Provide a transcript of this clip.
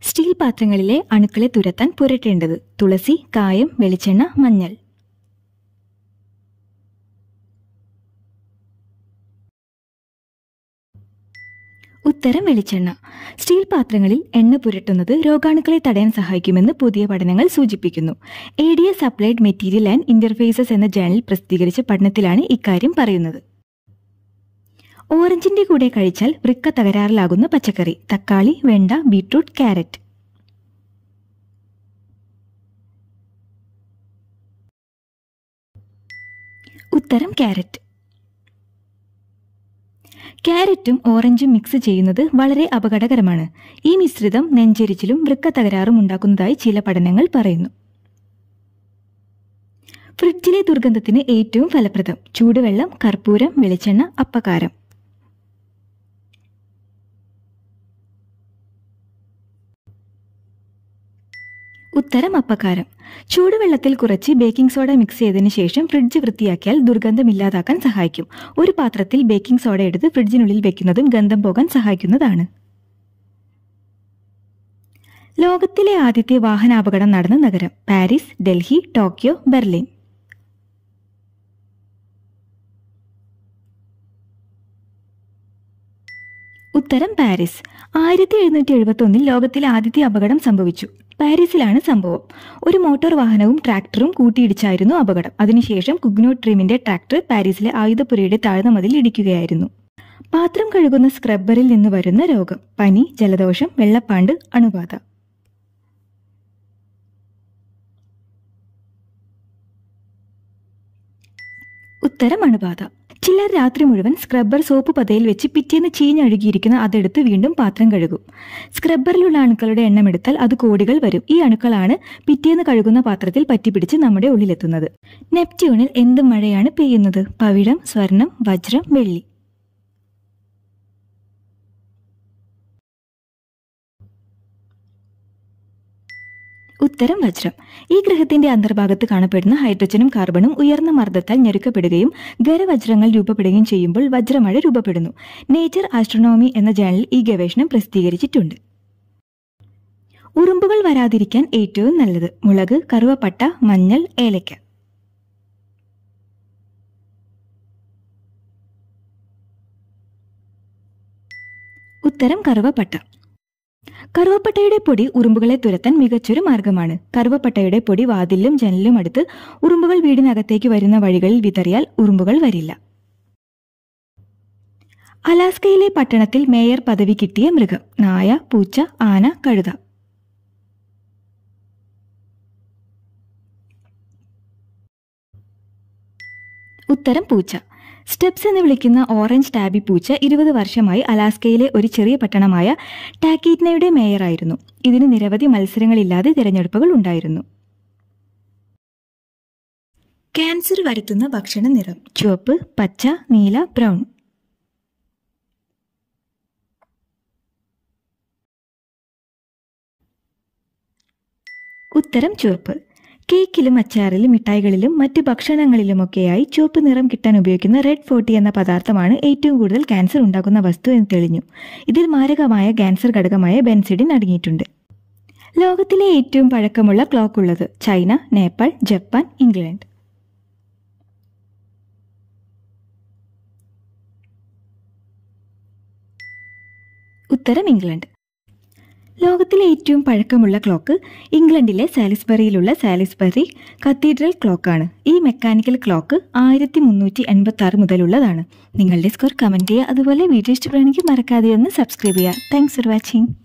steel പാത്രങ്ങളിലെ അണുക്കളെ തുരത്താൻ പുരട്ടേണ്ടത് തുളസി കായം വെളിച്ചെണ്ണ മഞ്ഞൾ ഉത്തരം വെളിച്ചെണ്ണ സ്റ്റീൽ പാത്രങ്ങളിൽ എണ്ണ പുരട്ടുന്നത് രോഗാണുക്കളെ തടയാൻ സഹായിക്കുമെന്ന് പുതിയ പഠനങ്ങൾ സൂചിപ്പിക്കുന്നു A D S applied material and interfaces എന്ന ജേണൽ പ്രസിദ്ധീകരിച്ച പഠനത്തിലാണ് ഇക്കാര്യം പറയുന്നത് ഓറഞ്ചിന്റെ കൂടെ കഴിച്ചാൽ വൃക്ക തകരാറിലാകുന്ന പച്ചക്കറി തക്കാളി വെണ്ട ബീട്രൂട്ട് ക്യാരറ്റ് ഉത്തരം ക്യാരറ്റ് ക്യാരറ്റും ഓറഞ്ചും മിക്സ് ചെയ്യുന്നത് വളരെ അപകടകരമാണ് ഈ മിശ്രിതം നെഞ്ചരിച്ചിലും വൃക്ക തകരാറും ഉണ്ടാക്കുന്നതായി ചില പഠനങ്ങൾ പറയുന്നു ഫ്രിഡ്ജിലെ ദുർഗന്ധത്തിന് ഏറ്റവും ഫലപ്രദം ചൂടുവെള്ളം കർപ്പൂരം വെളിച്ചെണ്ണ അപ്പക്കാരം ഉത്തരം അപ്പക്കാരം ചൂടുവെള്ളത്തിൽ കുറച്ച് ബേക്കിംഗ് സോഡ മിക്സ് ചെയ്തതിനു ശേഷം ഫ്രിഡ്ജ് വൃത്തിയാക്കിയാൽ ദുർഗന്ധം ഇല്ലാതാക്കാൻ സഹായിക്കും ഒരു പാത്രത്തിൽ ബേക്കിംഗ് സോഡ എടുത്ത് ഫ്രിഡ്ജിനുള്ളിൽ വെക്കുന്നതും ഗന്ധം പോകാൻ സഹായിക്കുന്നതാണ് ലോകത്തിലെ ആദ്യത്തെ വാഹനാപകടം നടന്ന നഗരം പാരീസ് ഡൽഹി ടോക്കിയോ ബെർലിൻ ഉത്തരം പാരീസ് ആയിരത്തി എഴുന്നൂറ്റി എഴുപത്തി ഒന്നിൽ ലോകത്തിലെ ആദ്യത്തെ അപകടം സംഭവിച്ചു പാരീസിലാണ് സംഭവം ഒരു മോട്ടോർ വാഹനവും ട്രാക്ടറും കൂട്ടിയിടിച്ചായിരുന്നു അപകടം അതിനുശേഷം കുഗ്നോ ട്രീമിന്റെ ട്രാക്ടർ പാരീസിലെ ആയുധപുരയുടെ താഴ്ന്ന മതിൽ ഇടിക്കുകയായിരുന്നു പാത്രം കഴുകുന്ന സ്ക്രബ്ബറിൽ നിന്ന് വരുന്ന രോഗം പനി ജലദോഷം വെള്ളപ്പാണ്ട് അണുബാധ ഉത്തരം അണുബാധ ചിലർ രാത്രി മുഴുവൻ സ്ക്രബ്ബർ സോപ്പ് പതയിൽ വെച്ച് പിറ്റേന്ന് ചീഞ്ഞഴുകിയിരിക്കുന്ന അതെടുത്ത് വീണ്ടും പാത്രം കഴുകും സ്ക്രബ്ബറിലുള്ള അണുക്കളുടെ എണ്ണം എടുത്താൽ അത് കോടികൾ വരും ഈ അണുക്കളാണ് പിറ്റേന്ന് കഴുകുന്ന പാത്രത്തിൽ പറ്റിപ്പിടിച്ച് നമ്മുടെ ഉള്ളിലെത്തുന്നത് നെപ്റ്റ്യൂണിൽ എന്ത് മഴയാണ് പെയ്യുന്നത് പവിഴം സ്വർണം വജ്രം വെള്ളി ഉത്തരം വജ്രം ഈ ഗ്രഹത്തിന്റെ അന്തർഭാഗത്ത് കാണപ്പെടുന്ന ഹൈഡ്രജനും കാർബണും ഉയർന്ന മർദ്ദത്താൽ ഞെരുക്കപ്പെടുകയും ഖരവജ്രങ്ങൾ രൂപപ്പെടുകയും ചെയ്യുമ്പോൾ വജ്രമഴ രൂപപ്പെടുന്നു നേച്ചർ ആസ്ട്രോണോമി എന്ന ജേണലിൽ ഈ ഗവേഷണം പ്രസിദ്ധീകരിച്ചിട്ടുണ്ട് ഉറുമ്പുകൾ വരാതിരിക്കാൻ ഏറ്റവും നല്ലത് മുളക് കറുവപ്പട്ട മഞ്ഞൾ ഏലയ്ക്ക ഉത്തരം കറുവപ്പട്ട കറുവപ്പട്ടയുടെ പൊടി ഉറുമ്പുകളെ തുരത്താൻ മികച്ചൊരു മാർഗമാണ് കറുവപ്പട്ടയുടെ പൊടി വാതിലും ജനലിലും അടുത്ത് ഉറുമ്പുകൾ വീടിനകത്തേക്ക് വരുന്ന വഴികളിൽ വിതറിയാൽ ഉറുമ്പുകൾ വരില്ല അലാസ്കയിലെ പട്ടണത്തിൽ മേയർ പദവി കിട്ടിയ മൃഗം നായ പൂച്ച ആന കഴുത ഉത്തരം പൂച്ച സ്റ്റെപ്സ് എന്ന് വിളിക്കുന്ന ഓറഞ്ച് ടാബി പൂച്ച ഇരുപത് വർഷമായി അലാസ്കയിലെ ഒരു ചെറിയ പട്ടണമായ ടാക്കീറ്റ്നയുടെ മേയറായിരുന്നു ഇതിന് നിരവധി മത്സരങ്ങളില്ലാതെ തിരഞ്ഞെടുപ്പുകൾ ഉണ്ടായിരുന്നു ക്യാൻസർ വരുത്തുന്ന ഭക്ഷണ നിറം ചുവപ്പ് പച്ച നീല ബ്രൗൺ ഉത്തരം ചുവപ്പ് കേക്കിലും അച്ചാറിലും മിഠായികളിലും മറ്റ് ഭക്ഷണങ്ങളിലുമൊക്കെയായി ചുവപ്പ് നിറം കിട്ടാൻ ഉപയോഗിക്കുന്ന റെഡ് ഫോർട്ടി എന്ന പദാർത്ഥമാണ് ഏറ്റവും കൂടുതൽ ക്യാൻസർ ഉണ്ടാക്കുന്ന വസ്തു എന്ന് തെളിഞ്ഞു ഇതിൽ മാരകമായ ക്യാൻസർ ഘടകമായ ബെൻസിഡിൻ അടങ്ങിയിട്ടുണ്ട് ലോകത്തിലെ ഏറ്റവും പഴക്കമുള്ള ക്ലോക്ക് ഉള്ളത് ചൈന നേപ്പാൾ ജപ്പാൻ ഇംഗ്ലണ്ട് ഉത്തരം ഇംഗ്ലണ്ട് ലോകത്തിലെ ഏറ്റവും പഴക്കമുള്ള ക്ലോക്ക് ഇംഗ്ലണ്ടിലെ സാലിസ്ബറിയിലുള്ള സാലിസ്ബറി കത്തീഡ്രൽ ക്ലോക്കാണ് ഈ മെക്കാനിക്കൽ ക്ലോക്ക് ആയിരത്തി മുന്നൂറ്റി എൺപത്തി ആറ് മുതലുള്ളതാണ് നിങ്ങളുടെ സ്കോർ കമൻറ്റ് ചെയ്യുക അതുപോലെ വീഡിയോ ഇഷ്ടപ്പെടുകയാണെങ്കിൽ മറക്കാതെ ഒന്ന് സബ്സ്ക്രൈബ് ചെയ്യുക താങ്ക്സ് ഫോർ വാച്ചിങ്